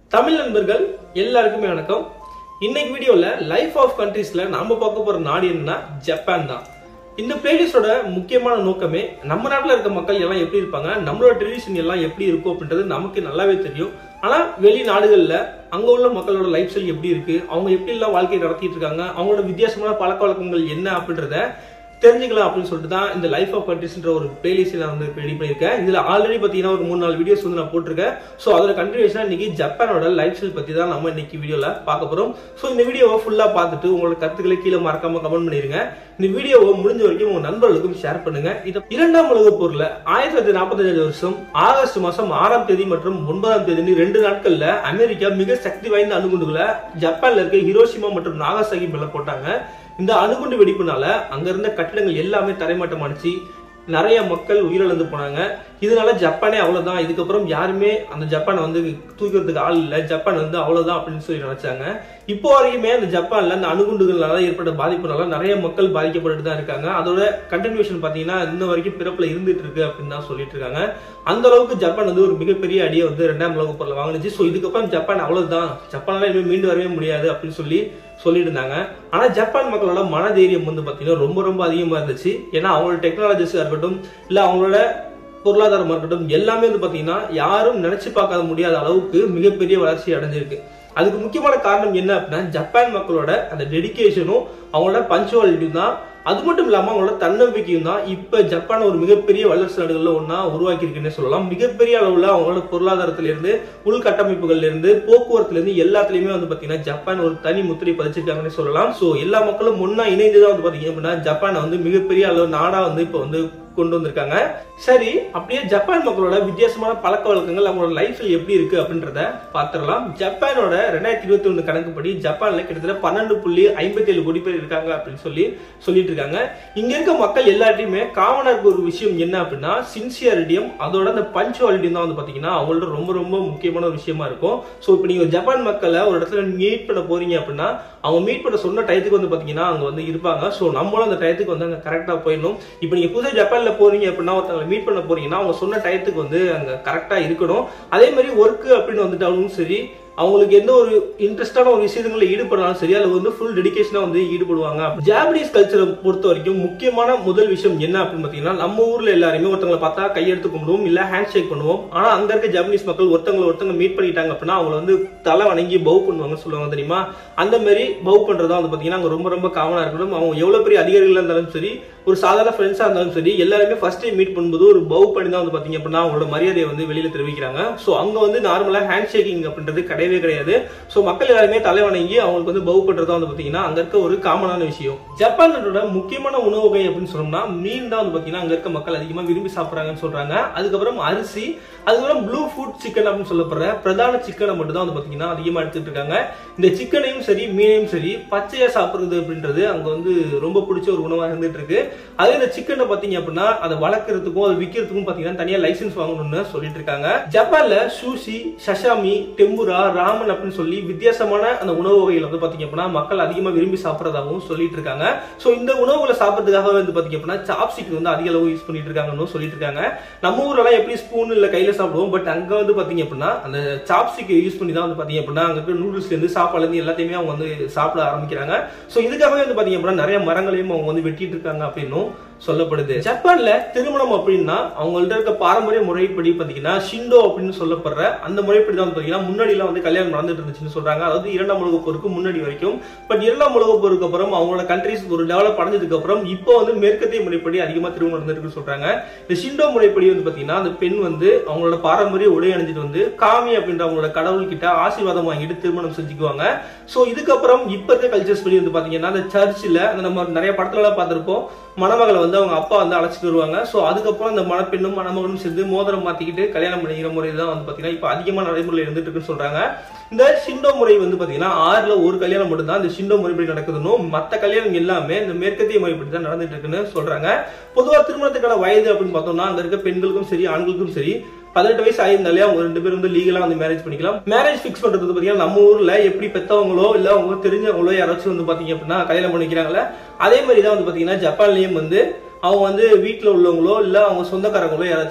தமிழ் நண்பர்கள் எல்லாருக்குமே வணக்கம் இன்னைக்கு வீடியோல லைஃப் ஆஃப் கண்ட்ரீஸ்ல நாம பார்க்க போற நாடு என்னன்னா ஜப்பான் தான் இந்த பிளேலிஸ்டோட முக்கியமான நோக்கமே நம்ம நாட்டில் இருக்க மக்கள் எல்லாம் எப்படி இருப்பாங்க நம்மளோட ட்ரெடிஷன் எல்லாம் எப்படி இருக்கும் அப்படின்றது நமக்கு நல்லாவே தெரியும் ஆனா வெளி நாடுகள்ல அங்க உள்ள மக்களோட லைஃப் ஸ்டைல் எப்படி இருக்கு அவங்க எப்படி எல்லாம் வாழ்க்கை நடத்திட்டு இருக்காங்க அவங்களோட வித்தியாசமான பழக்க வழக்கங்கள் என்ன அப்படின்றத தெரிஞ்சுக்கலாம் அப்படின்னு சொல்லிட்டு தான் இந்த லைஃப் ஆஃப் கண்ட்ரிஸ்ன்ற ஒரு பிளேலிஸ்ட் நான் வந்து ரெடி பண்ணியிருக்கேன் இதுல ஆல்ரெடி பார்த்தீங்கன்னா ஒரு மூணு நாலு வீடியோஸ் வந்து நான் போட்டிருக்கேன் ஸோ அதோட கண்டினியூஷனா இன்னைக்கு ஜப்பானோட லைஃப் ஸ்டைல் பத்தி தான் நம்ம இன்னைக்கு வீடியோல பார்க்க போறோம் ஸோ இந்த வீடியோவை ஃபுல்லா பார்த்துட்டு உங்களோட கருத்துக்களை கீழே மறக்காம கமெண்ட் பண்ணிருங்க இந்த வீடியோவை முடிஞ்ச வரைக்கும் உங்க நண்பர்களுக்கும் ஷேர் பண்ணுங்க இது இரண்டாம் உலகப் போர்ல ஆயிரத்தி தொள்ளாயிரத்தி நாற்பத்தஞ்சாவது வருஷம் ஆகஸ்ட் மாசம் ஆறாம் தேதி மற்றும் ஒன்பதாம் தேதி ரெண்டு நாட்கள்ல அமெரிக்கா மிக சக்தி வாய்ந்த அணுகுண்டுகளை ஜப்பான்ல இருக்க ஹிரோஷிமா மற்றும் நாகாசாகி மேல போட்டாங்க இந்த அணுகுண்டு வெடிப்புனால அங்க இருந்த கட்டிடங்கள் எல்லாமே தரைமட்டம் அடிச்சு நிறைய மக்கள் உயிரிழந்து போனாங்க இதனால ஜப்பானே அவ்வளவுதான் இதுக்கப்புறம் யாருமே அந்த ஜப்பானை வந்து தூக்கிறதுக்கு ஆள் இல்லை ஜப்பான் வந்து அவ்வளவுதான் அப்படின்னு சொல்லி நினைச்சாங்க இப்போ வரைக்குமே அந்த ஜப்பான்ல அந்த அணுகுண்டுகளால ஏற்பட்ட பாதிப்புனால நிறைய மக்கள் பாதிக்கப்பட்டு தான் இருக்காங்க அதோட கண்டினியூஷன் பாத்தீங்கன்னா இன்ன வரைக்கும் பிறப்புல இருந்துட்டு இருக்கு அப்படின்னு தான் சொல்லிட்டு இருக்காங்க அந்த அளவுக்கு ஜப்பான் வந்து ஒரு மிகப்பெரிய அடியை வந்து ரெண்டாம் உலக போர்ல வாங்கினுச்சு ஸோ இதுக்கப்புறம் ஜப்பான் அவ்வளவுதான் ஜப்பானால இனிமேல் மீண்டு வரவே முடியாது அப்படின்னு சொல்லி சொல்லிட்டு இருந்தாங்க ஆனா ஜப்பான் மக்களோட மனதைரியம் வந்து பாத்தீங்கன்னா ரொம்ப ரொம்ப அதிகமா இருந்துச்சு ஏன்னா அவங்களோட டெக்னாலஜிஸா இருக்கட்டும் இல்ல அவங்களோட பொருளாதாரமா இருக்கட்டும் எல்லாமே வந்து பாத்தீங்கன்னா யாரும் நினைச்சு பார்க்காத முடியாத அளவுக்கு மிகப்பெரிய வளர்ச்சி அடைஞ்சிருக்கு அதுக்கு முக்கியமான காரணம் என்ன அப்படின்னா ஜப்பான் மக்களோட அந்த டெடிகேஷனும் அவங்களோட பஞ்சுவாலிட்டியும் தான் அது மட்டும் இல்லாம அவங்களோட தன்னம்பிக்கையும் தான் இப்ப ஜப்பான் ஒரு மிகப்பெரிய வல்லரசு நாடுகள்ல ஒன்னா உருவாக்கி இருக்குன்னு சொல்லலாம் மிகப்பெரிய அளவுல அவங்களோட பொருளாதாரத்துல இருந்து உள்கட்டமைப்புகள்ல இருந்து போக்குவரத்துல இருந்து எல்லாத்துலயுமே வந்து பாத்தீங்கன்னா ஜப்பான் ஒரு தனி முத்திரை பதிச்சிருக்காங்கன்னு சொல்லலாம் சோ எல்லா மக்களும் ஒன்னா இணைந்துதான் வந்து பாத்தீங்க அப்படின்னா ஜப்பானை வந்து மிகப்பெரிய அளவு நாடா வந்து இப்ப வந்து கொண்டு வந்திருக்காங்க சரி அப்படியே ஜப்பான் மக்களோட வித்தியாசமான பழக்க வழக்கங்கள் அவங்களோட லைஃப்ல எப்படி இருக்கு அப்படின்றத பாத்திரலாம் ஜப்பானோட ரெண்டாயிரத்தி இருபத்தி ஒண்ணு கணக்குப்படி ஜப்பான்ல கிட்டத்தட்ட பன்னெண்டு புள்ளி ஐம்பத்தி ஏழு கோடி பேர் இருக்காங்க அப்படின்னு சொல்லி சொல்லிட்டு இருக்காங்க இங்க இருக்க மக்கள் எல்லாத்தையுமே காமனா இருக்க ஒரு விஷயம் என்ன அப்படின்னா சின்சியாரிட்டியும் அதோட அந்த பஞ்சுவாலிட்டியும் தான் வந்து பாத்தீங்கன்னா அவங்களோட ரொம்ப ரொம்ப முக்கியமான ஒரு விஷயமா இருக்கும் சோ இப்போ நீங்க ஜப்பான் மக்களை ஒரு இடத்துல மீட் பண்ண போறீங்க அப்படின்னா அவங்க மீட் பண்ண சொன்ன டயத்துக்கு வந்து பாத்தீங்கன்னா அங்க வந்து இருப்பாங்க சோ நம்மளும் அந்த டயத்துக்கு வந்து அங்க கரெக்டா போயிடணும் இப்போ நீங்க புதுசாக ஜப்பான்ல போறீங்க அப்படின்னா ஒருத்தவங்களை மீட் பண்ண போறீங்கன்னா அவங்க சொன்ன டயத்துக்கு வந்து அங்க கரெக்டா இருக்கணும் அதே மாதிரி ஒர்க் அப்படின்னு வந்துட்டாலும் சரி அவங்களுக்கு எந்த ஒரு இன்ட்ரெஸ்டான ஒரு விஷயத்துல ஈடுபடலாம் சரி அதுல வந்து ஃபுல் டெடிகேஷனா வந்து ஈடுபடுவாங்க ஜாப்பனீஸ் கல்ச்சரை பொறுத்த வரைக்கும் முக்கியமான முதல் விஷயம் என்ன அப்படின்னு பாத்தீங்கன்னா நம்ம ஊர்ல எல்லாருமே ஒருத்தவங்களை பார்த்தா கையெடுத்து கும்பிடுவோம் இல்ல ஹேண்ட் ஷேக் பண்ணுவோம் ஆனா அங்க இருக்க ஜாப்பனீஸ் மக்கள் ஒருத்தவங்களை ஒருத்தவங்க மீட் பண்ணிட்டாங்க அப்படின்னா அவங்களை வந்து தலை வணங்கி பவு பண்ணுவாங்க சொல்லுவாங்க தெரியுமா அந்த மாதிரி பவு பண்றதா வந்து பாத்தீங்கன்னா அங்க ரொம்ப ரொம்ப காமனா இருக்கணும் அவங்க எவ்வளவு பெரிய அதிகாரிகளா இருந்தாலும் சரி ஒரு சாதாரண ஃப்ரெண்ட்ஸா இருந்தாலும் சரி எல்லாருமே ஃபர்ஸ்ட் டைம் மீட் பண்ணும்போது ஒரு பவு பண்ணி தான் வந்து பாத்தீங்க அப்படின்னா அவங்களோட மரியாதையை வந்து வெளியில தெரிவிக்கிறாங்க சோ அங்க வந்து நார்மலா ஹேண்ட் ஷேக்கிங் அப்படின்றது கிடையவே கிடையாது சோ மக்கள் எல்லாருமே தலை வணங்கி அவங்களுக்கு வந்து பவு பண்றதா வந்து பாத்தீங்கன்னா அங்க இருக்க ஒரு காமனான விஷயம் ஜப்பான் நாட்டோட முக்கியமான உணவு வகை அப்படின்னு சொன்னோம்னா மீன் தான் வந்து பாத்தீங்கன்னா அங்க இருக்க மக்கள் அதிகமா விரும்பி சாப்பிடுறாங்கன்னு சொல்றாங்க அதுக்கப்புறம் அரிசி அதுக்கப்புறம் ப்ளூ ஃபுட் சிக்கன் அப்படின்னு சொல்லப்படுற பிரதான சிக்கனை மட்டும் தான் வந்து பாத்தீங்கன்னா அதிகமா எடுத்துட்டு இருக்காங்க இந்த சிக்கனையும் சரி மீனையும் சரி பச்சையா சாப்பிடுறது அப்படின்றது அங்க வந்து ரொம்ப பிடிச்ச ஒரு உணவா இருந்துட்டு இருக்கு அதே இந்த சிக்கனை பாத்தீங்க அப்படின்னா அதை வளர்க்கறதுக்கும் அதை விற்கிறதுக்கும் பாத்தீங்கன்னா தனியா லைசன்ஸ் வாங்கணும்னு சொல்லிட்டு இருக்காங்க ஜப்பான்ல சூஷி சஷாமி டெம்புரா ராமன் அப்படின்னு சொல்லி வித்தியாசமான அந்த உணவு வகைகள் வந்து பாத்தீங்க அப்படின்னா மக்கள் அதிகமா விரும்பி சாப்பிடறதாகவும் சொல்லிட்டு இருக்காங்க சோ இந்த உணவுகளை சாப்பிடுறதுக்காக வந்து பாத்தீங்க அப்படின்னா சாப்ஸ்டிக் வந்து அதிக அளவு யூஸ் பண்ணிட்டு இருக்காங்கன்னு சொல்லிட்டு இருக்காங்க நம்ம ஊர்ல எல்லாம் எப்படி ஸ்பூன் இல்ல கையில சாப்பிடுவோம் பட் அங்க வந்து பாத்தீங்க அப்படின்னா அந்த சாப்ஸ்டிக் யூஸ் பண்ணி தான் வந்து பாத்தீங்க அப்படின்னா அங்க இருக்க நூடுல்ஸ்ல இருந்து சாப்பாடுல இருந்து எல்லாத்தையுமே அவங்க வந்து சாப்பிட ஆரம்பிக்கிறாங்க சோ இதுக்காகவே வந்து பாத்தீங்க அப்படின்னா நிறைய மரங்களையும் அவங்க வந்து வெட்டிட்டு இருக்காங்க அப்படின்னும் சொல்லப்படுது ஜப்பான்ல திருமணம் அப்படின்னா அவங்கள்ட்ட இருக்க பாரம்பரிய முறைப்படி பாத்தீங்கன்னா ஷிண்டோ அப்படின்னு சொல்லப்படுற அந்த முறைப்படி தான் பாத்தீங்கன்னா முன்னாடி எல்லாம் வந்து கல்யாணம் நடந்துட்டு இருந்துச்சுன்னு சொல்றாங்க அதாவது இரண்டாம் உலக போருக்கு முன்னாடி வரைக்கும் பட் இரண்டாம் உலக போருக்கு அப்புறம் அவங்களோட கண்ட்ரிஸ் ஒரு டெவலப் அடைஞ்சதுக்கு அப்புறம் இப்போ வந்து மேற்கத்திய முறைப்படி அதிகமா திருமணம் நடந்துருக்கு சொல்றாங்க இந்த ஷிண்டோ முறைப்படி வந்து பாத்தீங்கன்னா அந்த பெண் வந்து அவங்களோட பாரம்பரிய உடை அணிஞ்சிட்டு வந்து காமி அப்படின்ற அவங்களோட கடவுள் கிட்ட ஆசீர்வாதம் வாங்கிட்டு திருமணம் செஞ்சுக்குவாங்க சோ இதுக்கப்புறம் இப்ப இருக்க கல்ச்சர்ஸ் படி வந்து பாத்தீங்கன்னா அந்த சர்ச்சில் அந்த நம்ம நிறைய படத்துல எல்லாம் பார்த்திருப்போம் மணமகளை வந்து அவங்க அப்பா வந்து அழைச்சிட்டு வருவாங்க ஸோ அதுக்கப்புறம் அந்த மணப்பெண்ணும் மணமகனும் சேர்ந்து மோதிரம் மாத்திக்கிட்டு கல்யாணம் பண்ணிக்கிற முறை தான் வந்து பாத்தீங்கன்னா இப்போ அதிகமாக நடைமுறையில் இருந்துட்டு இருக்குன்னு சொல்றாங்க இந்த ஷிண்டோ முறை வந்து பாத்தீங்கன்னா ஆறுல ஒரு கல்யாணம் மட்டும் தான் இந்த ஷிண்டோ முறைப்படி நடக்குதுன்னு மற்ற கல்யாணம் எல்லாமே இந்த மேற்கத்திய முறைப்படி தான் நடந்துட்டு இருக்குன்னு சொல்றாங்க பொதுவா திருமணத்துக்கான வயது அப்படின்னு பார்த்தோம்னா அங்க இருக்க பெண்களுக்கும் சரி ஆண்களுக்கும் சரி பதினெட்டு வயசு ஆயிருந்தாலே அவங்க ரெண்டு பேரும் வந்து லீகலா வந்து மேரேஜ் பண்ணிக்கலாம் மேரேஜ் ஃபிக்ஸ் பண்றது வந்து பாத்தீங்கன்னா நம்ம ஊர்ல எப்படி பெத்தவங்களோ இல்ல அவங்க தெரிஞ்சவங்களோ யாராச்சும் வந்து பாத்தீங்க அப்படின்னா கல்யாணம் பண்ணிக்கிறாங்கல்ல அதே மாதிரி தான் வந்து பாத்தீங்கன்னா ஜப்பான்லயும் வந்து அவங்க வந்து வீட்டுல உள்ளவங்களோ இல்ல அவங்க சொந்தக்காரங்களோ யாராச்சும்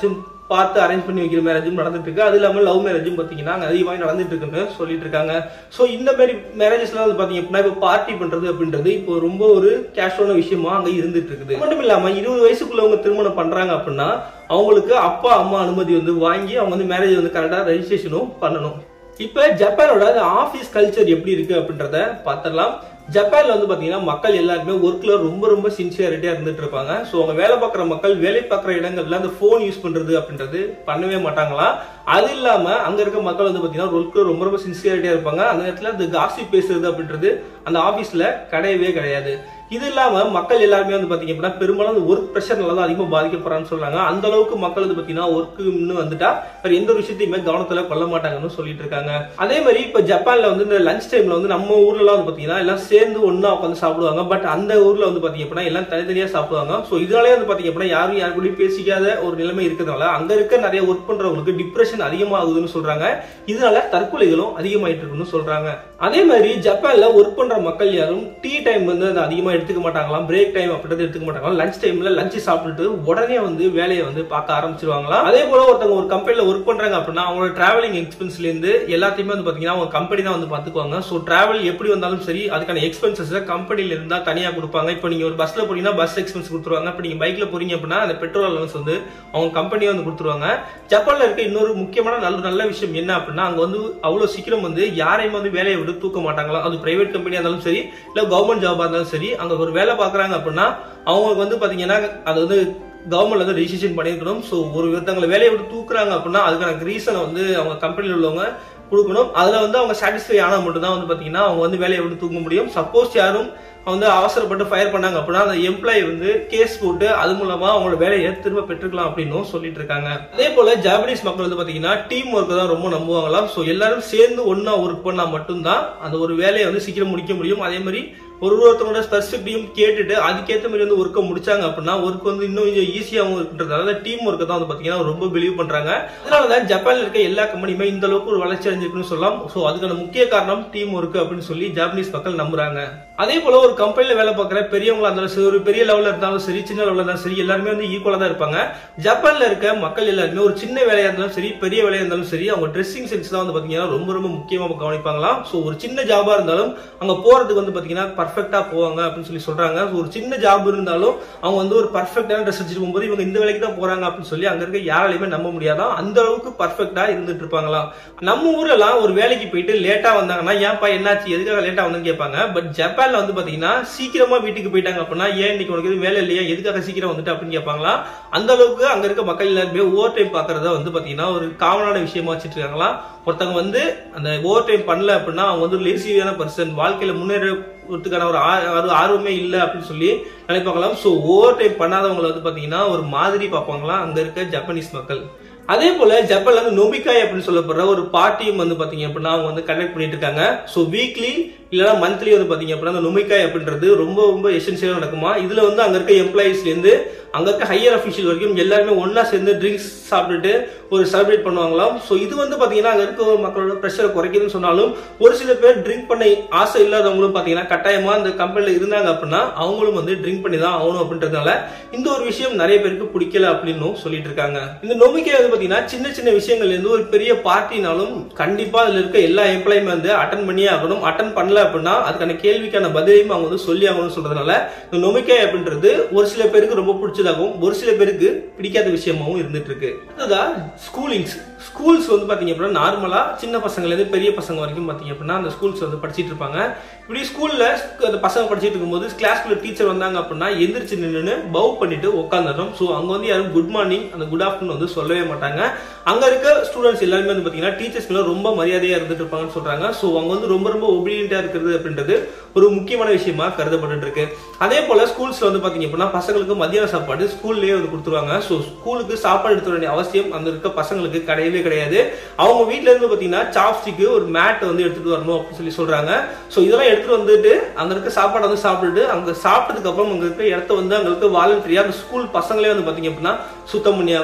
பார்த்து அரேஞ்ச் பண்ணி வைக்கிற மேரேஜும் நடந்துட்டு இருக்கு அது இல்லாமல் லவ் மேரேஜும் பார்த்தீங்கன்னா அங்கே அதிகமாக நடந்துட்டு இருக்குன்னு சொல்லிட்டு இருக்காங்க ஸோ இந்த மாதிரி மேரேஜஸ்லாம் வந்து பார்த்தீங்க அப்படின்னா இப்போ பார்ட்டி பண்றது அப்படின்றது இப்போ ரொம்ப ஒரு கேஷுவலான விஷயமா அங்கே இருந்துட்டு இருக்குது அது மட்டும் இல்லாம இருபது வயசுக்குள்ளவங்க திருமணம் பண்றாங்க அப்படின்னா அவங்களுக்கு அப்பா அம்மா அனுமதி வந்து வாங்கி அவங்க வந்து மேரேஜ் வந்து கரெக்டாக ரெஜிஸ்ட்ரேஷனும் பண்ணணும் இப்போ ஜப்பானோட ஆஃபீஸ் கல்ச்சர் எப்படி இருக்கு அப்படின்றத பார்த்துடலாம் ஜப்பான்ல வந்து பாத்தீங்கன்னா மக்கள் எல்லாருமே ஒர்க்ல ரொம்ப ரொம்ப சின்சியாரிட்டியா இருந்துட்டு இருப்பாங்க ஸோ அவங்க வேலை பார்க்குற மக்கள் வேலை பார்க்குற இடங்கள்ல அந்த ஃபோன் யூஸ் பண்றது அப்படின்றது பண்ணவே மாட்டாங்களாம் அது இல்லாம அங்க இருக்க மக்கள் வந்து பாத்தீங்கன்னா ஒர்க்ல ரொம்ப ரொம்ப சின்சியாரிட்டியா இருப்பாங்க அந்த நேரத்துல அந்த காசி பேசுறது அப்படின்றது அந்த ஆபீஸ்ல கிடையவே கிடையாது இது இல்லாம மக்கள் எல்லாருமே வந்து பாத்தீங்க அப்படின்னா பெரும்பாலும் அந்த ஒர்க் ப்ரெஷர்னால தான் அதிகமாக பாதிக்கப்படுறான்னு சொல்றாங்க அந்த அளவுக்கு மக்கள் வந்து பாத்தீங்கன்னா ஒர்க்குன்னு வந்துட்டா வேற எந்த ஒரு விஷயத்தையுமே கவனத்துல கொள்ள மாட்டாங்கன்னு சொல்லிட்டு இருக்காங்க அதே மாதிரி இப்ப ஜப்பான்ல வந்து இந்த லஞ்ச் டைம்ல வந்து நம்ம ஊர்ல எல்லாம் வந்து பாத்தீங்கன்னா எல்லாம் சேர்ந்து ஒண்ணா உட்காந்து சாப்பிடுவாங்க பட் அந்த ஊர்ல வந்து பாத்தீங்க அப்படின்னா எல்லாம் தனித்தனியா சாப்பிடுவாங்க சோ இதனாலே வந்து பாத்தீங்க அப்படின்னா யாரும் யாரு கூடயும் பேசிக்காத ஒரு நிலைமை இருக்கிறதுனால அங்க இருக்க நிறைய ஒர்க் பண்றவங்களுக்கு டிப்ரெஷன் அதிகமாகுதுன்னு சொல்றாங்க இதனால தற்கொலைகளும் அதிகமாயிட்டு இருக்குன்னு சொல்றாங்க அதே மாதிரி ஜப்பான்ல ஒர்க் பண்ற மக்கள் யாரும் டீ டைம் வந்து அது அதிகமா எடுத்துக்க மாட்டாங்களாம் பிரேக் டைம் அப்படின்றது எடுத்துக்க மாட்டாங்களாம் லஞ்ச் டைம்ல லஞ்ச் சாப்பிட்டுட்டு உடனே வந்து வேலையை வந்து பார்க்க ஆரம்பிச்சிருவாங்களாம் அதே போல ஒருத்தவங்க ஒரு கம்பெனில ஒர்க் பண்றாங்க அப்படின்னா அவங்களோட டிராவலிங் எக்ஸ்பென்ஸ்ல இருந்து எல்லாத்தையுமே வந்து பாத்தீங்கன்னா அவங்க கம்பெனி தான் வந்து பாத்துக்குவாங்க ஸோ டிராவல் எப்படி வந்தாலும் சரி அதுக்கான எக்ஸ்பென்சஸ் கம்பெனில இருந்தா தனியா கொடுப்பாங்க இப்போ நீங்க ஒரு பஸ்ல போறீங்கன்னா பஸ் எக்ஸ்பென்ஸ் கொடுத்துருவாங்க இப்போ நீங்க பைக்ல போறீங்க அப்படின்னா அந்த பெட்ரோல் அலவன்ஸ் வந்து அவங்க கம்பெனியே வந்து கொடுத்துருவாங்க ஜப்பான்ல இருக்க இன்னொரு முக்கியமான நல்ல நல்ல விஷயம் என்ன அப்படின்னா அங்க வந்து அவ்வளவு சீக்கிரம் வந்து யாரையும் வந்து வேலையை விட்டு தூக்க மாட்டாங்களா அது பிரைவேட் கம்பெனியா இருந்தாலும் சரி இல்ல கவர்மெண்ட் ஜாபா இருந்தாலும் சரி அங்க ஒரு வேலை பாக்குறாங்க அப்படின்னா அவங்களுக்கு வந்து பாத்தீங்கன்னா அது வந்து கவர்மெண்ட் வந்து ரெஜிஸ்ட்ரேஷன் பண்ணிருக்கணும் ஸோ ஒரு ஒருத்தவங்களை வேலையை விட்டு தூக்குறாங்க அப்படின்னா அதுக்கான ரீசனை வந்து அவங்க கம்பெனியில் உள்ளவங்க கொடுக்கணும் அதுல வந்து அவங்க சாட்டிஸ்ஃபை ஆனா மட்டும் தான் வந்து பாத்தீங்கன்னா அவங்க வந்து வேலையை விட்டு தூக்க முடியும் சப்போஸ் யாரும் வந்து அவசரப்பட்டு ஃபயர் பண்ணாங்க அப்படின்னா அந்த எம்ப்ளாயி வந்து கேஸ் போட்டு அது மூலமா அவங்களோட வேலையை திரும்ப பெற்றுக்கலாம் அப்படின்னும் சொல்லிட்டு இருக்காங்க அதே போல ஜாப்பனீஸ் மக்கள் வந்து பாத்தீங்கன்னா டீம் ஒர்க் தான் ரொம்ப நம்புவாங்களாம் ஸோ எல்லாரும் சேர்ந்து ஒன்னா ஒர்க் பண்ணா மட்டும்தான் அந்த ஒரு வேலையை வந்து சீக்கிரம் முடிக்க முடியும் அதே மாதிரி ஒரு ஒருத்தவங்களோட ஸ்பெசிஃபிக்கையும் கேட்டுட்டு அதுக்கேற்ற மாதிரி வந்து ஒர்க்கை முடிச்சாங்க அப்படின்னா ஒர்க் வந்து இன்னும் கொஞ்சம் ஈஸியாகவும் இருக்குன்றதால டீம் ஒர்க்கை தான் வந்து பாத்தீங்கன்னா ரொம்ப பிலீவ் பண்றாங்க அதனால தான் ஜப்பான்ல இருக்க எல்லா கம்பெனியுமே இந்த அளவுக்கு ஒரு வளர்ச்சி அடைஞ்சிருக்குன்னு சொல்லலாம் ஸோ அதுக்கான முக்கிய காரணம் டீம் ஒர்க் அப்படின்னு சொல்லி ஜாப்பனீஸ் மக்கள் நம்புறாங்க அதே போல ஒரு கம்பெனில வேலை பார்க்குற பெரியவங்களா இருந்தாலும் சரி ஒரு பெரிய லெவல்ல இருந்தாலும் சரி சின்ன லெவல்ல இருந்தாலும் சரி எல்லாருமே வந்து ஈக்குவலா தான் இருப்பாங்க ஜப்பான்ல இருக்க மக்கள் எல்லாருமே ஒரு சின்ன வேலையா இருந்தாலும் சரி பெரிய வேலையா இருந்தாலும் சரி அவங்க ட்ரெஸ்ஸிங் சென்ஸ் தான் வந்து பாத்தீங்கன்னா ரொம்ப ரொம்ப முக்கியமா கவனிப்பாங்களாம் ஸோ ஒரு சின்ன ஜாபா இருந்தாலும் அங்க போறதுக்கு வந்து பாத்தீங்கன்னா பர்ஃபெக்டா போவாங்க அப்படின்னு சொல்லி சொல்றாங்க So, ஒரு சின்ன ஜாப் இருந்தாலும் அவங்க வந்து ஒரு பர்ஃபெக்டான ட்ரெஸ் வச்சுட்டு போகும்போது இவங்க இந்த வேலைக்கு தான் போறாங்க அப்படின்னு சொல்லி அங்க இருக்க யாராலையுமே நம்ப முடியாதான் அந்த அளவுக்கு பர்ஃபெக்டா இருந்துட்டு இருப்பாங்களாம் நம்ம ஊர்ல எல்லாம் ஒரு வேலைக்கு போயிட்டு லேட்டா வந்தாங்கன்னா ஏன்ப்பா என்னாச்சு எதுக்காக லேட்டா வந்தேன்னு கேட்பாங்க பட் ஜப்பான்ல வந்து பாத்தீங்கன்னா சீக்கிரமா வீட்டுக்கு போயிட்டாங்க அப்படின்னா ஏன் இன்னைக்கு உனக்கு எதுவும் வேலை இல்லையா எதுக்காக சீக்கிரம் வந்துட்டு அப்படின்னு கேட்பாங்களா அந்த அளவுக்கு அங்க இருக்க மக்கள் எல்லாருமே ஓவர் டைம் பாக்குறத வந்து பாத்தீங்கன்னா ஒரு காமனான விஷயமா வச்சுட்டு இருக்காங்களா ஒருத்தவங்க வந்து அந்த ஓவர் டைம் பண்ணல அப்படின்னா அவங்க வந்து லேசியான பர்சன் வாழ்க்கையில முன்னேறதுக்கான ஒரு ஆ- ஆர்வ- ஆர்வமே இல்லை அப்படின்னு சொல்லி நினைப்பாங்களாம் ஸோ ஓவர் டைம் பண்ணாதவங்களை வந்து பாத்தீங்கன்னா ஒரு மாதிரி பார்ப்பாங்களாம் அங்க இருக்க ஜப்பனீஸ் மக்கள் அதே போல ஜப்பான்ல வந்து நொபிகாய் அப்படின்னு சொல்லப்படுற ஒரு பார்ட்டியும் வந்து பாத்தீங்க அப்படின்னா அவங்க வந்து கண்டக்ட் பண்ணிட்டு இருக்காங்க ஸோ வீக்லி இல்லைன்னா மந்த்லி வந்து பாத்தீங்க அப்படின்னா அந்த நொமிக்காய் அப்படின்றது ரொம்ப ரொம்ப எசென்சியலா நடக்குமா இதுல வந்து அங்க இருக்க எம்ப்ளாயிஸ்ல இருந்து அங்க இருக்க ஹையர் அபிஷியல் வரைக்கும் எல்லாருமே ஒண்ணா சேர்ந்து ட்ரிங்க்ஸ் சாப்பிட்டுட்டு ஒரு செலிப்ரேட் பண்ணுவாங்களாம் ஸோ இது வந்து பாத்தீங்கன்னா அங்க இருக்க மக்களோட ப்ரெஷரை குறைக்குதுன்னு சொன்னாலும் ஒரு சில பேர் ட்ரிங்க் பண்ண ஆசை இல்லாதவங்களும் பாத்தீங்கன்னா கட்டாயமா அந்த கம்பெனில இருந்தாங்க அப்படின்னா அவங்களும் வந்து ட்ரிங்க் பண்ணி தான் ஆகணும் அப்படின்றதுனால இந்த ஒரு விஷயம் நிறைய பேருக்கு பிடிக்கல அப்படின்னும் சொல்லிட்டு இருக்காங்க இந்த நொமிக்கை வந்து பாத்தீங்கன்னா சின்ன சின்ன விஷயங்கள்ல இருந்து ஒரு பெரிய பார்ட்டினாலும் கண்டிப்பா அதுல இருக்க எல்லா எம்ப்ளாயுமே வந்து அட்டன் பண்ணியே ஆகணும் அட்டன் பண்ணல அப்படின்னா அதுக்கான கேள்விக்கான பதிலையும் அவங்க வந்து சொல்லி ஆகணும்னு சொல்றதுனால இந்த நொமிக்கை அப்படின்றது ஒரு சில பேருக்கு ரொம்ப பிடிச்சதாகவும் ஒரு சில பேருக்கு பிடிக்காத விஷயமாவும் இருந்துட்டு இருக்கு அடுத்ததா ஸ்கூலிங்ஸ் ஸ்கூல்ஸ் வந்து பாத்தீங்க அப்படின்னா நார்மலா சின்ன பசங்கள்ல இருந்து பெரிய பசங்க வரைக்கும் பாத்தீங்க அப்படின்னா அந்த ஸ்கூல்ஸ் வந்து படிச்சிட்டு இருப்பாங்க இப்படி ஸ்கூல்ல அந்த பசங்க படிச்சிட்டு இருக்கும்போது கிளாஸ்க்குள்ள டீச்சர் வந்தாங்க அப்படின்னா எந்திரிச்சு நின்று பவ் பண்ணிட்டு உட்காந்துடும் ஸோ அங்க வந்து யாரும் குட் மார்னிங் அந்த குட் ஆஃப்டர்நூன் வந்து சொல்லவே மாட்டாங்க அங்க இருக்க ஸ்டூடெண்ட்ஸ் எல்லாருமே வந்து பாத்தீங்கன்னா டீச்சர்ஸ் மேல ரொம்ப மரியாதையா இருந்துட்டு இருப்பாங்கன்னு சொல்றாங்க ஸோ அவங்க வந்து ரொம்ப ரொம்ப ஒபீடியண்டா இருக்கிறது அப்படின்றது ஒரு முக்கியமான விஷயமா கருதப்பட்டு இருக்கு அதே போல ஸ்கூல்ஸ்ல வந்து பாத்தீங்க அப்படின்னா பசங்களுக்கு மதியான சாப்பாடு ஸ்கூல்லயே வந்து கொடுத்துருவாங்க ஸோ ஸ்கூலுக்கு சாப்பாடு எடுத்து வர வேண்டிய அவசியம் அந்த இருக்க பசங்களுக்கு கிடையவே கிடையாது அவங்க வீட்ல இருந்து பாத்தீங்கன்னா சாப்ஸ்டிக்கு ஒரு மேட் வந்து எடுத்துட்டு வரணும் அப்படின்னு சொல்லி சொல்றாங்க ஸோ இதெல்லாம் எடுத்துட்டு வந்துட்டு அங்க இருக்க சாப்பாடு வந்து சாப்பிட்டுட்டு அங்க சாப்பிட்டதுக்கு அப்புறம் அங்க இருக்க இடத்த வந்து அங்க இருக்க வாலண்டரியா அந்த ஸ்கூல் பசங்களே வந்து பாத்தீங்க அப்படின்னா சுத்தம் பண்ணி ஆகணும்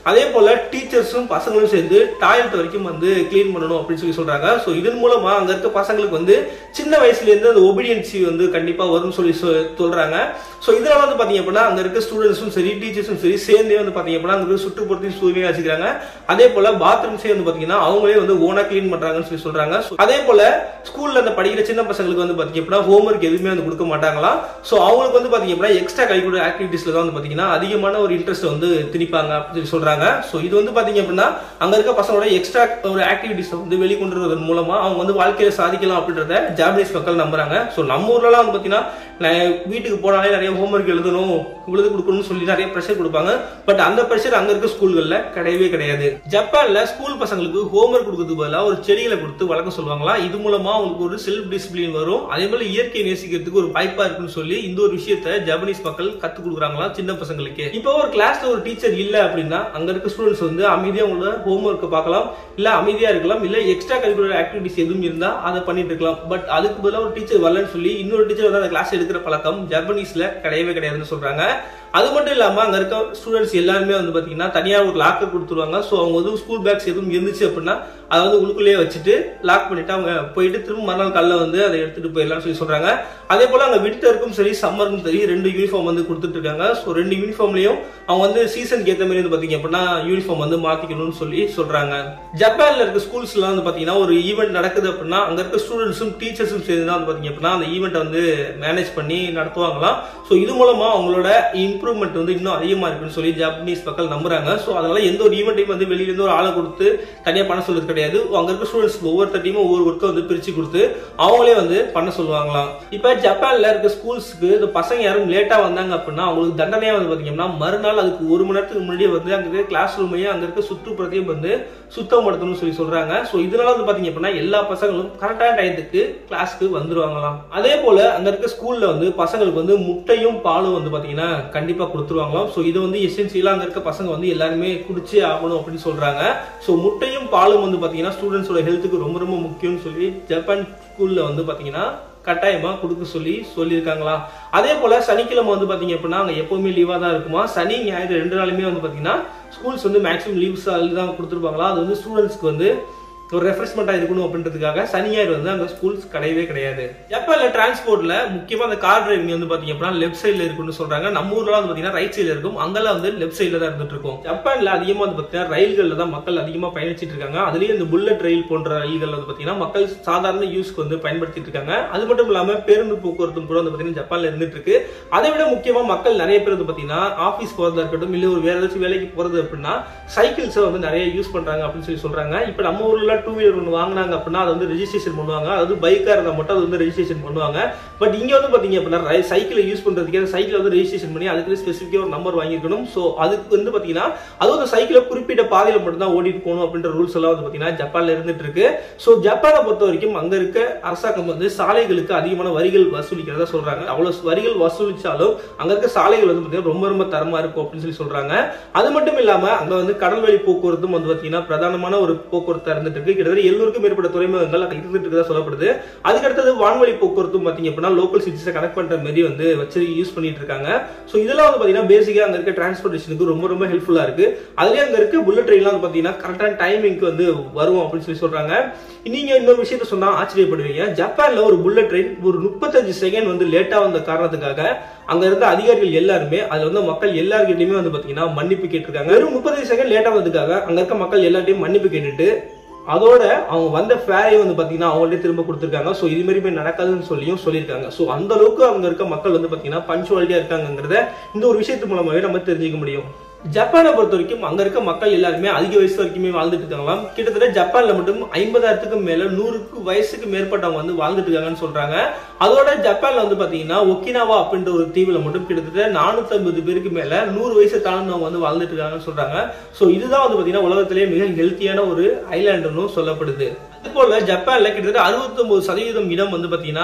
அதே போல டீச்சர்ஸும் பசங்களும் சேர்ந்து டாய்லெட் வரைக்கும் வந்து க்ளீன் பண்ணணும் அப்படின்னு சொல்லி சொல்றாங்க ஸோ இதன் மூலமா அங்க இருக்க பசங்களுக்கு வந்து சின்ன வயசுல இருந்து அந்த ஒபீடியன்சி வந்து கண்டிப்பா வரும்னு சொல்லி சொ- சொல்றாங்க ஸோ இதனால வந்து பாத்தீங்க அப்படின்னா அங்க இருக்க ஸ்டூடெண்ட்ஸும் சரி டீச்சர்ஸும் சரி சேர்ந்தே வந்து பாத்தீங்க அப்படின்னா அங்க இருக்க சுற்றுப்புறத்தையும் தூய்மையா வச்சுக்கிறாங்க அதே போல பாத்ரூம்ஸே வந்து பாத்தீங்கன்னா அவங்களே வந்து ஓனா க்ளீன் பண்றாங்கன்னு சொல்லி சொல்றாங்க So, அதே போல ஸ்கூல்ல அந்த படிக்கிற சின்ன பசங்களுக்கு வந்து பாத்தீங்க அப்படின்னா ஹோம்ஒர்க் எதுவுமே வந்து கொடுக்க மாட்டாங்களாம் ஸோ அவங்களுக்கு வந்து பாத்தீங்க அப்படின்னா எக்ஸ்ட்ரா கரிக்குலர் ஆக்டிவிட்டீஸ்ல தான் வந்து பாத்தீங்கன்னா அதிகமான ஒரு இன்ட்ரெஸ்ட் வந்து திணிப்பாங்க அப்படின்னு சொல்லி சொல்றாங்க ஸோ இது வந்து பாத்தீங்க அப்படின்னா அங்க இருக்க பசங்களோட எக்ஸ்ட்ரா ஒரு ஆக்டிவிட்டிஸ் வந்து வெளிக்கொண்டு வருவதன் மூலமா அவங்க வந்து வாழ்க்கையில சாதிக்கலாம் அப்படின்றத ஜாப்பனீஸ் மக்கள் நம்புறாங்க ஸோ நம்ம ஊர்லலாம் வந்து பாத்தீங்கன்னா நான் வீட்டுக்கு போனாலே நிறைய ஹோம்ஒர்க் எழுதணும் இவ்வளவு கொடுக்கணும்னு சொல்லி நிறைய ப்ரெஷர் கொடுப்பாங்க பட் அந்த ப்ரெஷர் அங்க இருக்க ஸ்கூல்கள்ல கிடையவே கிடையாது ஜப்பான்ல ஸ்கூல் பசங்களுக்கு ஹோம்ஒர்க் கொடுக்கறதுக்கு பதிலாக ஒரு செடிகளை கொடுத்து வளர்க்க சொல்லுவாங்களா இது மூலமா அவங்களுக்கு ஒரு செல்ஃப் டிசிப்ளின் வரும் அதே போல இயற்கையை நேசிக்கிறதுக்கு ஒரு வாய்ப்பா இருக்குன்னு சொல்லி இந்த ஒரு விஷயத்த ஜப்பனீஸ் மக்கள் கத்து கொடுக்குறாங்களா சின்ன பசங்களுக்கு இப்போ ஒரு கிளாஸ்ல ஒரு டீச்சர் இல்ல அப்படின்னா அங்க இருக்க ஸ்டூடெண்ட்ஸ் வந்து அமைதியா அவங்களோட ஹோம்ஒர்க்கை பார்க்கலாம் இல்ல அமைதியா இருக்கலாம் இல்ல எக்ஸ்ட்ரா கரிக்குலர் ஆக்டிவிட்டிஸ் எதுவும் இருந்தா அதை பண்ணிட்டு இருக்கலாம் பட் அதுக்கு பதிலாக ஒரு டீச்சர் வரலன்னு சொல்லி இன்னொரு டீச்சர் வந்து அந்த கிளாஸ் எடுக்கிற பழக்கம் ஜப்பனீஸ்ல கிடையவே கிடையாதுன்னு சொல்றாங்க அது மட்டும் இல்லாம அங்க இருக்க ஸ்டூடெண்ட்ஸ் எல்லாருமே வந்து பாத்தீங்கன்னா தனியா ஒரு லாக்கர் கொடுத்துருவாங்க சோ அவங்க வந்து ஸ்கூல் பேக்ஸ் எதுவும் இருந்துச்சு அப்படின்னா அதை வந்து உள்ளுக்குள்ளேயே வச்சுட்டு லாக் பண்ணிட்டு அவங்க போயிட்டு திரும்ப மறுநாள் காலைல வந்து அதை எடுத்துட்டு போயிடலாம்னு சொல்லி சொல்றாங்க அதே போல அங்க வின்டருக்கும் சரி சம்மருக்கும் சரி ரெண்டு யூனிஃபார்ம் வந்து கொடுத்துட்டு இருக்காங்க ஸோ ரெண்டு யூனிஃபார்ம்லயும் அவங்க வந்து சீசனுக்கு ஏற்ற மாதிரி வந்து பாத்தீங்க அப்படின்னா யூனிஃபார்ம் வந்து மாத்திக்கணும்னு சொல்லி சொல்றாங்க ஜப்பான்ல இருக்க ஸ்கூல்ஸ்லாம் வந்து பாத்தீங்கன்னா ஒரு ஈவெண்ட் நடக்குது அப்படின்னா அங்க இருக்க ஸ்டூடெண்ட்ஸும் டீச்சர்ஸும் சேர்ந்து தான் வந்து பாத்தீங்க அப்படின்னா அந்த ஈவெண்ட் வந்து மேனேஜ் பண்ணி நடத்துவாங்களாம் ஸோ இது மூலமா அவங்களோட இம்ப்ரூவ்மெண்ட் வந்து இன்னும் அதிகமா இருக்குன்னு சொல்லி ஜப்பனீஸ் மக்கள் நம்புறாங்க ஸோ அதனால எந்த ஒரு ஈவெண்ட்டையும் வந்து வெளியில இருந்து ஒரு ஆளை கொடுத்து தனியா பண்ண சொல்றது கிடையாது அங்க இருக்க ஸ்டூடெண்ட்ஸ் ஒவ்வொருத்தையும் ஒவ்வொரு ஒர்க்கை வந்து பிரிச்சு கொடுத்து அவங்களே வந்து பண்ண சொல்லுவாங்களாம் இப்ப ஜப்பான்ல இருக்க ஸ்கூல்ஸ்க்கு இந்த பசங்க யாரும் லேட்டா வந்தாங்க அப்படின்னா அவங்களுக்கு தண்டனையா வந்து பாத்தீங்கன்னா மறுநாள் அதுக்கு ஒரு மணி நேரத்துக்கு முன்னாடியே வந்து அங்க இருக்க கிளாஸ் ரூமையும் அங்க இருக்க சுற்றுப்புறத்தையும் வந்து சுத்தப்படுத்தணும்னு சொல்லி சொல்றாங்க ஸோ இதனால வந்து பாத்தீங்க அப்படின்னா எல்லா பசங்களும் கரெக்டான டயத்துக்கு கிளாஸ்க்கு வந்துருவாங்களாம் அதே போல அங்க இருக்க ஸ்கூல்ல வந்து பசங்களுக்கு வந்து முட்டையும் பாலும் வந்து பாத்தீங்கன்னா கண்டிப்பா கொடுத்துருவாங்களாம் ஸோ இது வந்து எசென்சியலா அங்க இருக்க பசங்க வந்து எல்லாருமே குடிச்சே ஆகணும் அப்படின்னு சொல்றாங்க ஸோ முட்டையும் பாலும் வந்து பாத்தீங்கன்னா ஸ்டூடெண்ட்ஸோட ஹெல்த்துக்கு ரொம்ப ரொம்ப முக்கியம்னு சொல்லி ஜப்பான் ஸ்கூல்ல வந்து பாத்தீங்கன்னா கட்டாயமா கொடுக்க சொல்லி சொல்லியிருக்காங்களா அதே போல சனிக்கிழமை வந்து பாத்தீங்க அப்படின்னா அங்க எப்பவுமே லீவா தான் இருக்குமா சனி ஞாயிறு ரெண்டு நாளுமே வந்து பாத்தீங்கன்னா ஸ்கூல்ஸ் வந்து மேக்ஸிமம் லீவ்ஸ் தான் கொடுத்துருப்பாங்களா அது வந்து ஸ்டூடெண்ட்ஸ்க்கு வந்து ஒரு ரெஃப்ரெஷ்மெண்டா இருக்கணும் அப்படின்றதுக்காக சனி ஞாயிறு வந்து அங்க ஸ்கூல்ஸ் கிடையவே கிடையாது ஜப்பான்ல டிரான்ஸ்போர்ட்ல முக்கியமா அந்த கார் டிரைவிங் வந்து பாத்தீங்க அப்படின்னா லெஃப்ட் சைடுல இருக்குன்னு சொல்றாங்க நம்ம ஊர்ல வந்து பாத்தீங்கன்னா ரைட் சைடுல இருக்கும் அங்கெல்லாம் வந்து லெஃப்ட் சைடுல தான் இருந்துட்டு இருக்கும் ஜப்பான்ல அதிகமா வந்து பாத்தீங்கன்னா ரயில்கள்ல தான் மக்கள் அதிகமா பயணிச்சிட்டு இருக்காங்க அதுலயும் இந்த புல்லட் ரயில் போன்ற ரயில்கள் வந்து பாத்தீங்கன்னா மக்கள் சாதாரண யூஸ்க்கு வந்து பயன்படுத்திட்டு இருக்காங்க அது மட்டும் இல்லாம பேருந்து போக்குவரத்து கூட வந்து பாத்தீங்கன்னா ஜப்பான்ல இருந்துட்டு இருக்கு அதை விட முக்கியமா மக்கள் நிறைய பேர் வந்து பாத்தீங்கன்னா ஆபீஸ் போறதா இருக்கட்டும் இல்ல ஒரு வேற ஏதாச்சும் வேலைக்கு போறது அப்படின்னா சைக்கிள்ஸை வந்து நிறைய யூஸ் பண்றாங்க அப்படின்னு சொல்லி சொல்றாங்க இப்ப நம்ம ஊர்ல டூ வீலர் ஒன்று வாங்கினாங்க அப்படின்னா அது வந்து ரெஜிஸ்ட்ரேஷன் பண்ணுவாங்க அதாவது பைக்கா இருந்தா மட்டும் அது வந்து ரெஜிஸ்ட்ரேஷன் பண்ணுவாங்க பட் இங்க வந்து பாத்தீங்க அப்படின்னா சைக்கிளை யூஸ் பண்றதுக்கு அந்த சைக்கிள் வந்து ரெஜிஸ்ட்ரேஷன் பண்ணி அதுக்கு ஸ்பெசிஃபிக்கா ஒரு நம்பர் வாங்கியிருக்கணும் சோ அதுக்கு வந்து பாத்தீங்கன்னா அதுவும் அந்த சைக்கிளை குறிப்பிட்ட பாதையில மட்டும் தான் ஓடிட்டு போகணும் அப்படின்ற ரூல்ஸ் எல்லாம் வந்து பாத்தீங்கன்னா ஜப்பான்ல இருந்துட்டு இருக்கு சோ ஜப்பானை பொறுத்த வரைக்கும் அங்க இருக்க அரசாங்கம் வந்து சாலைகளுக்கு அதிகமான வரிகள் வசூலிக்கிறதா சொல்றாங்க அவ்வளவு வரிகள் வசூலிச்சாலும் அங்க இருக்க சாலைகள் வந்து பாத்தீங்கன்னா ரொம்ப ரொம்ப தரமா இருக்கும் அப்படின்னு சொல்லி சொல்றாங்க அது மட்டும் இல்லாம அங்க வந்து கடல்வழி போக்குவரத்தும் வந்து பாத்தீங்கன்னா பிரதானமான ஒரு போக்குவரத்தா இருந்துட்டு இருக்கு கிட்டத்தட்ட எழுநூறுக்கும் மேற்பட்ட துறைமுகங்கள் அங்க இருந்துட்டு இருக்கதா சொல்லப்படுது அதுக்கு அடுத்தது வான்வழி போக்குவரத்தும் பாத்தீங்க அப்படின்னா லோக்கல் சிட்டிஸை கனெக்ட் பண்ற மாதிரி வந்து வச்சு யூஸ் பண்ணிட்டு இருக்காங்க சோ இதெல்லாம் வந்து பாத்தீங்கன்னா பேசிக்கா அங்க இருக்க டிரான்ஸ்போர்டேஷனுக்கு ரொம்ப ரொம்ப ஹெல்ப்ஃபுல்லா இருக்கு அதுலயே அங்க இருக்க புல்லட் ட்ரெயின்லாம் வந்து பாத்தீங்கன்னா கரெக்டான டைமிங்க்கு வந்து வரும் அப்படின்னு சொல்லி சொல்றாங்க நீங்க இன்னொரு விஷயத்த சொன்னா ஆச்சரியப்படுவீங்க ஜப்பான்ல ஒரு புல்லட் ட்ரெயின் ஒரு முப்பத்தஞ்சு செகண்ட் வந்து லேட்டா வந்த காரணத்துக்காக அங்க இருந்த அதிகாரிகள் எல்லாருமே அதுல வந்து மக்கள் எல்லார்கிட்டயுமே வந்து பாத்தீங்கன்னா மன்னிப்பு கேட்டிருக்காங்க வெறும் முப்பத்தஞ்சு செகண்ட் லேட்டா வந்ததுக்காக அங்க இருக்க மக்கள் எல்லார்ட்டையும் மன்னிப்பு கேட்டுட்டு அதோட அவங்க வந்த ஃபேரையும் வந்து பாத்தீங்கன்னா அவங்கள்ட்ட திரும்ப கொடுத்துருக்காங்க ஸோ இது மாதிரி போய் நடக்காதுன்னு சொல்லியும் சொல்லியிருக்காங்க ஸோ அந்த அளவுக்கு அங்க இருக்க மக்கள் வந்து பாத்தீங்கன்னா பஞ்சுவாலிட்டியா இருக்காங்கிறத இந்த ஒரு விஷயத்து மூலமாவே நம்ம தெரிஞ்சுக்க முடியும் ஜப்பானை பொறுத்த வரைக்கும் அங்க இருக்க மக்கள் எல்லாருமே அதிக வயசு வரைக்குமே வாழ்ந்துட்டு இருக்காங்களாம் கிட்டத்தட்ட ஜப்பான்ல மட்டும் ஐம்பதாயிரத்துக்கும் மேல நூறுக்கு வயசுக்கு மேற்பட்டவங்க வந்து வாழ்ந்துட்டு இருக்காங்கன்னு சொல்றாங்க அதோட ஜப்பான்ல வந்து பாத்தீங்கன்னா ஒக்கினாவா அப்படின்ற ஒரு தீவுல மட்டும் கிட்டத்தட்ட நானூத்தி ஐம்பது பேருக்கு மேல நூறு வயசு தாழ்ந்தவங்க வந்து வாழ்ந்துட்டு இருக்காங்கன்னு சொல்றாங்க சோ இதுதான் வந்து பாத்தீங்கன்னா உலகத்திலேயே மிக ஹெல்த்தியான ஒரு ஐலாண்டுன்னு சொல்லப்படுது அது போல ஜப்பான்ல கிட்டத்தட்ட அறுபத்தி ஒன்பது சதவீதம் இடம் வந்து பாத்தீங்கன்னா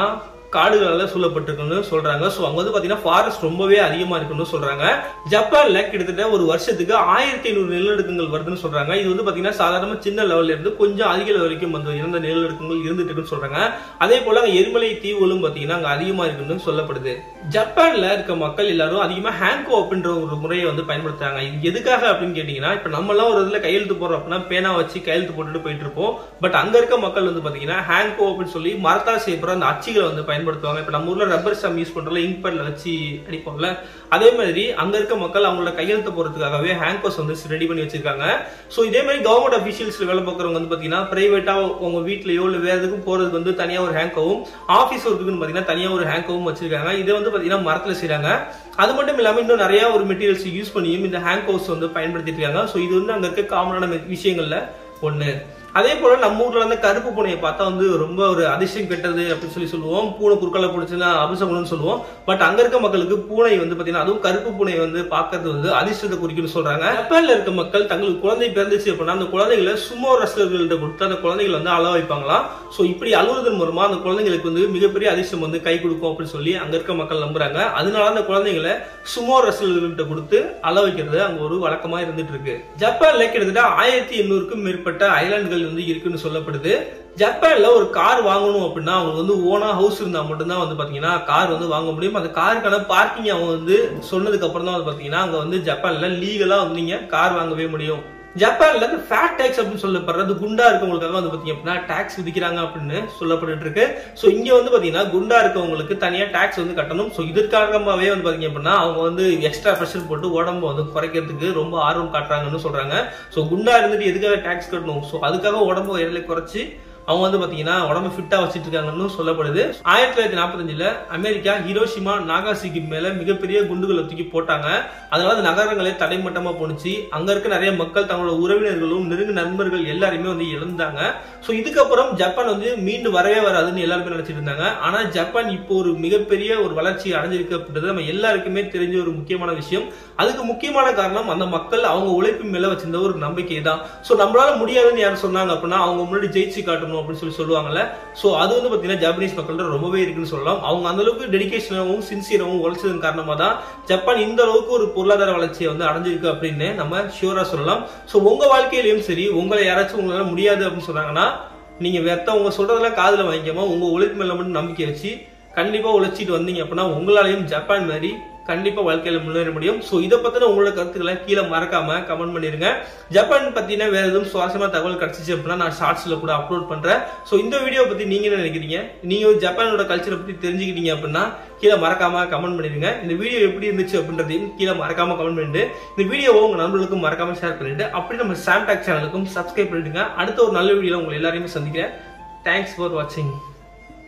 காடுகளால சூழப்பட்டிருக்குன்னு சொல்றாங்க ஸோ அங்க வந்து பாத்தீங்கன்னா ஃபாரஸ்ட் ரொம்பவே அதிகமா இருக்குன்னு சொல்றாங்க ஜப்பான்ல கிட்டத்தட்ட ஒரு வருஷத்துக்கு ஆயிரத்தி ஐநூறு நிலநடுக்கங்கள் வருதுன்னு சொல்றாங்க இது வந்து பாத்தீங்கன்னா சாதாரண சின்ன லெவல்ல இருந்து கொஞ்சம் அதிக level வரைக்கும் வந்து இறந்த நிலநடுக்கங்கள் இருந்துட்டு இருக்குன்னு சொல்றாங்க அதே போல அங்க எரிமலை தீவுகளும் பாத்தீங்கன்னா அங்க அதிகமா இருக்குன்னு சொல்லப்படுது ஜப்பான்ல இருக்க மக்கள் எல்லாரும் அதிகமா ஹேங்கோ அப்படின்ற ஒரு முறையை வந்து பயன்படுத்துறாங்க இது எதுக்காக அப்படின்னு கேட்டீங்கன்னா இப்ப நம்ம எல்லாம் ஒரு இதுல கையெழுத்து போடுறோம் அப்படின்னா பேனா வச்சு கையெழுத்து போட்டுட்டு போயிட்டு இருப்போம் பட் அங்க இருக்க மக்கள் வந்து பாத்தீங்கன்னா ஹேங்கோ அப்படின்னு சொல்லி மரத்தால் செய்யப்படுற அந்த அச்சுகளை வந்து பயன்படுத்துவாங்க இப்ப நம்ம ஊர்ல ரப்பர் ஸ்டாம் யூஸ் பண்றோம்ல இங்க் பேட்ல வச்சு அடிப்போம்ல அதே மாதிரி அங்க இருக்க மக்கள் அவங்களோட கையெழுத்து போறதுக்காகவே ஹேங்கோஸ் வந்து ரெடி பண்ணி வச்சிருக்காங்க சோ இதே மாதிரி கவர்மெண்ட் அபிஷியல்ஸ்ல வேலை பார்க்கறவங்க வந்து பாத்தீங்கன்னா பிரைவேட்டா உங்க வீட்லயோ இல்ல வேற எதுக்கும் போறதுக்கு வந்து தனியா ஒரு ஹேங்கோவும் ஆபீஸ் ஒர்க்குன்னு பாத்தீங்கன்னா தனியா ஒரு ஹேங்கோவும் வச்சிருக்காங்க இதை வந்து பாத்தீங்கன்னா மரத்துல செய்றாங்க அது மட்டும் இல்லாம இன்னும் நிறைய ஒரு மெட்டீரியல்ஸ் யூஸ் பண்ணியும் இந்த ஹேங்கோஸ் வந்து பயன்படுத்திட்டு இருக்காங்க சோ இது வந்து அங்க இருக்க காமனான விஷயங்கள்ல ஒண்ணு அதே போல நம்ம ஊர்ல வந்து கருப்பு பூனையை பார்த்தா வந்து ரொம்ப ஒரு அதிர்ஷ்டம் கெட்டது அப்படின்னு சொல்லி சொல்லுவோம் பூனை குறுக்கால பிடிச்சுன்னா அபிசகுணம்னு சொல்லுவோம் பட் அங்க இருக்க மக்களுக்கு பூனை வந்து பாத்தீங்கன்னா அதுவும் கருப்பு பூனை வந்து பாக்குறது வந்து அதிர்ஷ்டத்தை குறிக்கும்னு சொல்றாங்க ஜப்பான்ல இருக்க மக்கள் தங்களுக்கு குழந்தை பிறந்துச்சு அப்படின்னா அந்த குழந்தைகளை சுமோ ரசலர்கள்ட்ட கொடுத்து அந்த குழந்தைகளை வந்து அழ வைப்பாங்களாம் சோ இப்படி அழுவதன் மூலமா அந்த குழந்தைங்களுக்கு வந்து மிகப்பெரிய அதிர்ஷ்டம் வந்து கை கொடுக்கும் அப்படின்னு சொல்லி அங்க இருக்க மக்கள் நம்புறாங்க அதனால அந்த குழந்தைகளை சுமோ ரசலர்கள்ட்ட கொடுத்து அழ வைக்கிறது அங்க ஒரு வழக்கமா இருந்துட்டு இருக்கு ஜப்பான்ல கிட்டத்தட்ட ஆயிரத்தி எண்ணூறுக்கும் மேற்பட்ட ஐலாண்டுகள் வந்து இருக்குன்னு சொல்லப்படுது ஜப்பான்ல ஒரு கார் வாங்கணும் அப்படின்னா அவங்க வந்து ஓனா ஹவுஸ் இருந்தா மட்டும்தான் வந்து பாத்தீங்கன்னா கார் வந்து வாங்க முடியும் அந்த காருக்கான பார்க்கிங் அவங்க வந்து சொன்னதுக்கு அப்புறம் தான் வந்து பாத்தீங்கன்னா அங்க வந்து ஜப்பான்ல லீகலா வந்து நீங்க கார் வாங்கவே முடியும் ஜப்பான்ல இந்த ஃபேட் டேக்ஸ் அப்படின்னு சொல்லப்படுறது குண்டா இருக்கவங்களுக்காக வந்து பாத்தீங்க அப்படின்னா டாக்ஸ் விதிக்கிறாங்க அப்படின்னு சொல்லப்பட்டு இருக்கு சோ இங்க வந்து பாத்தீங்கன்னா குண்டா இருக்கவங்களுக்கு தனியா டாக்ஸ் வந்து கட்டணும் சோ இதற்காகவே வந்து பாத்தீங்க அப்படின்னா அவங்க வந்து எக்ஸ்ட்ரா ப்ரெஷர் போட்டு உடம்பு வந்து குறைக்கிறதுக்கு ரொம்ப ஆர்வம் காட்டுறாங்கன்னு சொல்றாங்க சோ குண்டா இருந்துட்டு எதுக்காக டாக்ஸ் கட்டணும் சோ அதுக்காக உடம்பு எடலை குறைச்சு அவங்க வந்து பாத்தீங்கன்னா உடம்பு ஃபிட்டா வச்சிட்டு இருக்காங்கன்னு சொல்லப்படுது ஆயிரத்தி தொள்ளாயிரத்தி நாற்பத்தஞ்சுல அமெரிக்கா ஹிரோஷிமா நாகாசிக்கு மேல மிகப்பெரிய குண்டுகளை தூக்கி போட்டாங்க அதனால அந்த நகரங்களே தடைமட்டமா போணுச்சு அங்க இருக்க நிறைய மக்கள் தங்களோட உறவினர்களும் நெருங்கு நண்பர்கள் எல்லாருமே வந்து இழந்தாங்க சோ இதுக்கப்புறம் ஜப்பான் வந்து மீண்டு வரவே வராதுன்னு எல்லாருமே நினைச்சிட்டு இருந்தாங்க ஆனா ஜப்பான் இப்போ ஒரு மிகப்பெரிய ஒரு வளர்ச்சி அடைஞ்சிருக்கு அப்படின்றது நம்ம எல்லாருக்குமே தெரிஞ்ச ஒரு முக்கியமான விஷயம் அதுக்கு முக்கியமான காரணம் அந்த மக்கள் அவங்க உழைப்பு மேல வச்சிருந்த ஒரு நம்பிக்கை தான் சோ நம்மளால முடியாதுன்னு யாரும் சொன்னாங்க அப்படின்னா அவங்க முன்னாடி ஜெயிச்சு காட்டணும் அப்படின்னு சொல்லி சொல்லுவாங்கல்ல சோ அது வந்து பாத்தீங்கன்னா ஜாப்பனீஸ் மக்கள்கிட்ட ரொம்பவே இருக்குன்னு சொல்லலாம் அவங்க அந்த அளவுக்கு டெடிகேஷனாகவும் சின்சியராகவும் உழைச்சதன் காரணமா தான் ஜப்பான் இந்த அளவுக்கு ஒரு பொருளாதார வளர்ச்சியை வந்து அடைஞ்சிருக்கு அப்படின்னு நம்ம ஷியூரா சொல்லலாம் சோ உங்க வாழ்க்கையிலயும் சரி உங்களை யாராச்சும் உங்களால முடியாது அப்படின்னு சொன்னாங்கன்னா நீங்க வெத்தவங்க சொல்றதெல்லாம் காதுல வாங்கிக்காம உங்க உழைப்பு மேல மட்டும் நம்பிக்கை வச்சு கண்டிப்பா உழைச்சிட்டு வந்தீங்க அப்படின்னா உங்களாலையும் ஜப்பான் மாதிரி கண்டிப்பா வாழ்க்கையில முன்னேற முடியும் சோ இதை பத்தின உங்களோட கருத்துக்களை கீழே மறக்காம கமெண்ட் பண்ணிருங்க ஜப்பான் பத்தின வேற எதுவும் சுவாரஸ்யமா தகவல் கிடைச்சிச்சு அப்படின்னா நான் ஷார்ட்ஸ்ல கூட அப்லோட் பண்றேன் சோ இந்த வீடியோ பத்தி நீங்க என்ன நினைக்கிறீங்க நீங்க ஜப்பானோட கல்ச்சரை பத்தி தெரிஞ்சுக்கிட்டீங்க அப்படின்னா கீழே மறக்காம கமெண்ட் பண்ணிருங்க இந்த வீடியோ எப்படி இருந்துச்சு அப்படின்றதையும் கீழே மறக்காம கமெண்ட் பண்ணிட்டு இந்த வீடியோவை உங்க நண்பர்களுக்கும் மறக்காம ஷேர் பண்ணிட்டு அப்படி நம்ம சாம்டாக் சேனலுக்கும் சப்ஸ்கிரைப் பண்ணிடுங்க அடுத்த ஒரு நல்ல வீடியோல உங்களை எல்லாரையுமே சந்திக்கிறேன் தேங்க்ஸ் ஃபார் வாட்சிங்